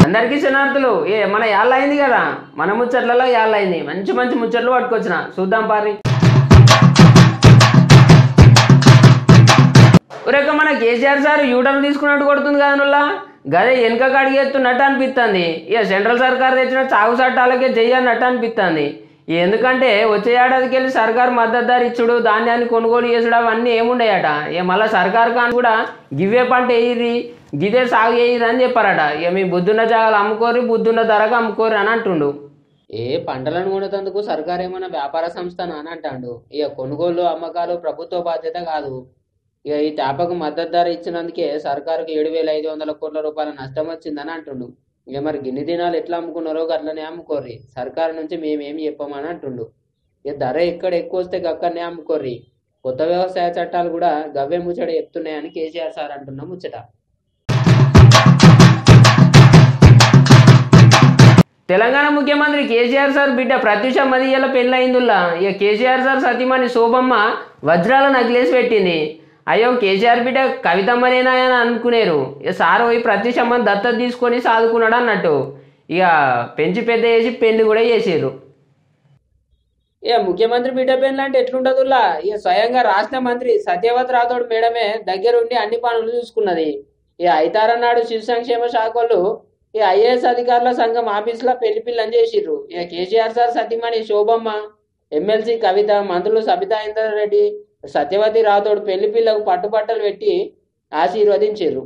అందరికీ శనార్థులు ఏ మన యాళ్ళ అయింది కదా మన ముచ్చట్లలో యాళ్ళ అయింది మంచి మంచి ముచ్చట్లు పట్టుకొచ్చిన చూద్దాం పారి ఒరేక మన కేసీఆర్ సార్ యూటర్న్ తీసుకున్నట్టు కొడుతుంది కదా నుల్లా గదే వెనుక కడిగేస్తున్నట్టు అనిపిస్తుంది ఇక సెంట్రల్ సర్కార్ తెచ్చిన చావు చట్టాలకే చెయ్యన్నట్టు అనిపిస్తుంది ఎందుకంటే వచ్చే ఏడాదికి వెళ్ళి సర్కార్ మద్దతు ధర ఇచ్చుడు ధాన్యాన్ని కొనుగోలు చేసుడు అవన్నీ ఏముండయట ఇక మళ్ళీ సర్కార్ కాని కూడా గివే పంట వేయిరి గిదే సాగు వేయిరి అని చెప్పారట ఇక మీ బుద్ధున్న జాగాలు అమ్ముకోరి బుద్ధున్న ధరకు అమ్ముకోరి అని అంటుండు ఏ పంటలను కొనేందుకు సర్కార్ ఏమైనా వ్యాపార సంస్థ అని అంటాడు ఇక కొనుగోలు అమ్మకాలు ప్రభుత్వ బాధ్యత కాదు ఇక ఈ చేపకు మద్దతు ధర ఇచ్చినందుకే సర్కారుకు ఏడు వేల ఐదు వందల కోట్ల రూపాయల నష్టం వచ్చిందని అంటుండు ఇక మరి గిన్ని దినాలు ఎట్లా అమ్ముకున్నారో అట్లనే అమ్ముకోర్రి సర్కారు నుంచి మేమేమి చెప్పమని అంటుండు ఇక ధర ఎక్కడ ఎక్కువ వస్తే అక్కడనే అమ్ముకోర్రి కొత్త వ్యవసాయ చట్టాలు కూడా గవ్వే ముచ్చట చెప్తున్నాయని కేసీఆర్ సార్ అంటున్న ముచ్చట తెలంగాణ ముఖ్యమంత్రి కేసీఆర్ సార్ బిడ్డ ప్రత్యూష మదియల పెళ్ళయిందుల్లా ఇక కేసీఆర్ సార్ సతీమణి శోభమ్మ వజ్రాల నగిలేసి పెట్టింది అయ్యో కేసీఆర్ బిడ్డ కవితమ్మనేనా అని అనుకునేరు ఇక సార్ పోయి ప్రత్యూషమ్మని దత్తత తీసుకొని సాదుకున్నాడు అన్నట్టు ఇక పెంచి పెద్ద చేసి పెళ్లి కూడా చేసారు ఇక ముఖ్యమంత్రి బిడ్డ పెళ్ళి అంటే ఎట్లుంటదుల్లా ఇక స్వయంగా రాష్ట్ర మంత్రి సత్యవతి రాథోడ్ మేడమే దగ్గరుండి అన్ని పనులు చూసుకున్నది ఇక ఐతారన్నాడు శిశు సంక్షేమ శాఖ వాళ్ళు ఈ ఐఏఎస్ అధికారుల సంఘం ఆఫీసులో పెళ్లి పిల్లని చేసిర్రు ఇక కేసీఆర్ సార్ సతీమణి శోభమ్మ ఎమ్మెల్సీ కవిత మంత్రులు సబితా ఇందర్ రెడ్డి సత్యవతి రాథోడ్ పెళ్లి పిల్లకు పట్టుబట్టలు పెట్టి ఆశీర్వదించారు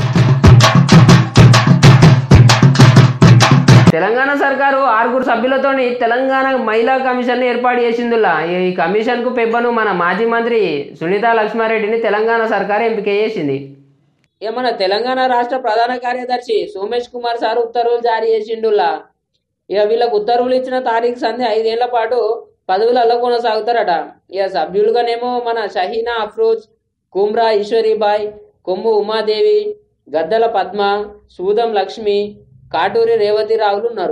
తెలంగాణ సర్కారు ఆరుగురు సభ్యులతోని తెలంగాణ మహిళా కమిషన్ ఏర్పాటు చేసిందిలా ఈ కమిషన్కు పెబ్బను మన మాజీ మంత్రి సునీత లక్ష్మారెడ్డిని తెలంగాణ సర్కారు ఎంపిక చేసింది ఇక మన తెలంగాణ రాష్ట్ర ప్రధాన కార్యదర్శి సోమేష్ కుమార్ సార్ ఉత్తర్వులు జారీ చేసిండులా ఇక వీళ్ళకు ఉత్తర్వులు ఇచ్చిన తారీఖు సంధి ఐదేళ్ల పాటు పదవులలో కొనసాగుతారట ఇక సభ్యులుగానేమో మన షహీనా అఫ్రోజ్ కుమ్రా ఈశ్వరీబాయ్ కొమ్ము ఉమాదేవి గద్దల పద్మ సూదం లక్ష్మి కాటూరి రేవతి రావులు ఉన్నారు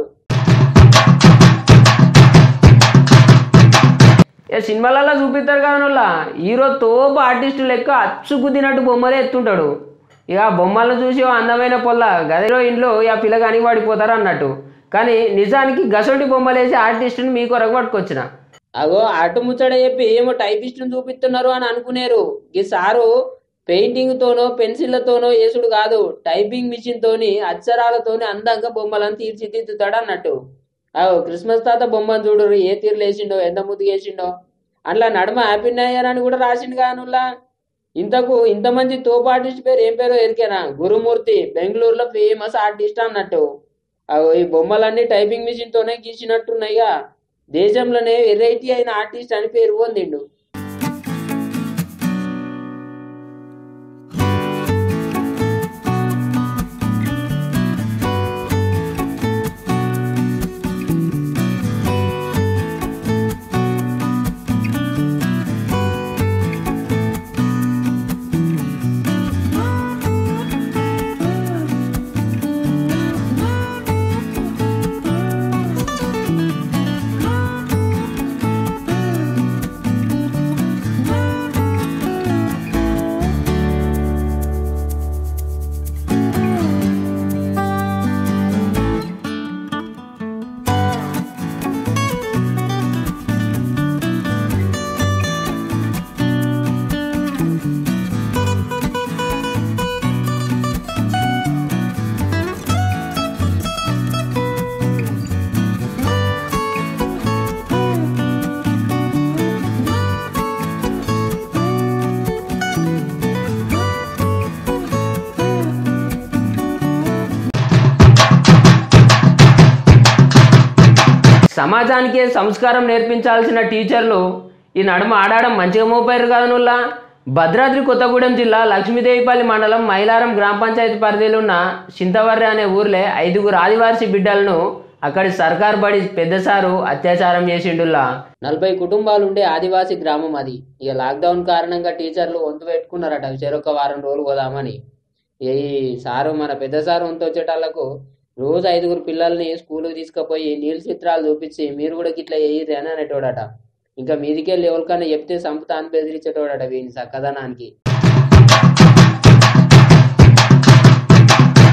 ఇక సినిమాలలో చూపిస్తారు కదా హీరో తోపు ఆర్టిస్టు లెక్క అచ్చు గుద్దినట్టు బొమ్మలే ఎత్తుంటాడు ఇక ఆ బొమ్మలను చూసి ఓ అందమైన పొల్ల గదిలో ఇంట్లో ఇక పిల్లగాని పడిపోతారు అన్నట్టు కానీ నిజానికి గసొంటి బొమ్మలేసి ఆర్టిస్టుని మీ కొరకు పట్టుకొచ్చిన అగో అటు ముచ్చట చెప్పి ఏమో టైపిస్ట్ని చూపిస్తున్నారు అని అనుకునేరు ఈ సారు పెయింటింగ్ తోనో పెన్సిళ్లతోనో వేసుడు కాదు టైపింగ్ మిషన్ తోని అక్షరాలతోని అందంగా బొమ్మలను తీర్చిదిద్దుతాడు అన్నట్టు అగో క్రిస్మస్ తాత బొమ్మను చూడరు ఏ తీరులు వేసిండో ఎంత ముద్దు వేసిండో అందులో నడుమ హ్యాపీ న్యూ అని కూడా రాసిండు కానుల్లా ఇంతకు ఇంత మంది తోపు ఆర్టిస్ట్ పేరు ఏం పేరో ఎరికేనా గురుమూర్తి బెంగళూరులో ఫేమస్ ఆర్టిస్ట్ అన్నట్టు అగో ఈ బొమ్మలన్నీ టైపింగ్ మిషన్ తోనే గీసినట్టున్నాయిగా దేశంలోనే వెరైటీ అయిన ఆర్టిస్ట్ అని పేరు పొందిండు సమాజానికి సంస్కారం నేర్పించాల్సిన టీచర్లు ఈ నడుమ ఆడడం మంచిగా మోపారు కదా నుల్లా భద్రాద్రి కొత్తగూడెం జిల్లా లక్ష్మీదేవిపల్లి మండలం మైలారం గ్రామ పంచాయతీ పరిధిలో ఉన్న చింతవర్రి అనే ఊర్లే ఐదుగురు ఆదివాసీ బిడ్డలను అక్కడి సర్కార్ బడి పెద్ద సారు అత్యాచారం చేసిండుల్లా నలభై కుటుంబాలు ఉండే ఆదివాసీ గ్రామం అది ఇక లాక్డౌన్ కారణంగా టీచర్లు వంతు పెట్టుకున్నారట చెరొక వారం రోజులు పోదామని ఈ సారు మన పెద్ద సారు వంతు వచ్చేటాళ్లకు రోజు ఐదుగురు పిల్లల్ని స్కూల్కి తీసుకుపోయి నీళ్ళ చిత్రాలు చూపించి మీరు కూడా ఇట్లా వేయరు అని అనేటోడట ఇంకా మీదికెళ్ళి ఎవరికైనా చెప్తే సంపుతా అని బెదిరించేటోడట వీని సక్కదనానికి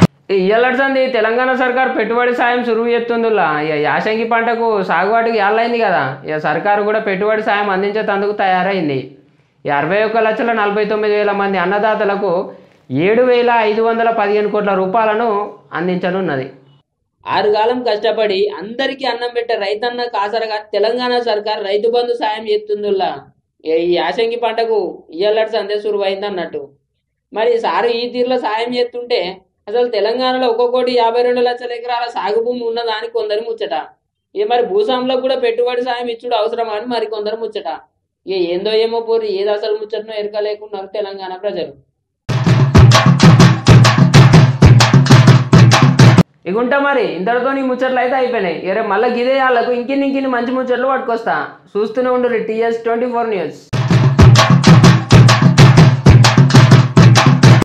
ఇయ్యలడ్సంది తెలంగాణ సర్కార్ పెట్టుబడి సాయం సురువు చేస్తుందిలా ఇక యాసంగి పంటకు సాగుబాటుకి ఏళ్ళైంది కదా ఇక సర్కారు కూడా పెట్టుబడి సాయం అందించేందుకు తయారైంది ఈ అరవై ఒక్క లక్షల నలభై తొమ్మిది వేల మంది అన్నదాతలకు ఏడు వేల ఐదు వందల పదిహేను కోట్ల రూపాయలను అందించనున్నది ఆరుగాలం కష్టపడి అందరికీ అన్నం పెట్టే రైతన్న కాసరగా తెలంగాణ సర్కార్ రైతు బంధు సాయం చేస్తుందిలా ఈ యాసంగి పంటకు ఇయ్యలడ్స్ అందే సురువైంది అన్నట్టు మరి సారు ఈ తీరులో సాయం చేస్తుంటే అసలు తెలంగాణలో ఒక్క కోటి యాభై రెండు లక్షల ఎకరాల సాగు భూమి ఉన్నదా అని కొందరు ముచ్చట ఇక మరి భూస్వాములకు కూడా పెట్టుబడి సాయం ఇచ్చుడు అవసరమా అని మరి కొందరు ముచ్చట ఇక ఏందో ఏమో పోరు ఏది అసలు ముచ్చటనో ఎరక లేకున్నారు తెలంగాణ ప్రజలు ఇక ఉంటా మరి ఇంతటితో నీ ముచ్చట్లు అయితే అయిపోయినాయి ఇరే మళ్ళీ గిదే వాళ్ళకు ఇంకిన్ని ఇంకిన్ని మంచి ముచ్చట్లు పట్టుకొస్తా చూస్తూనే ఉండు టీఎస్ ట్వంటీ ఫోర్ న్యూస్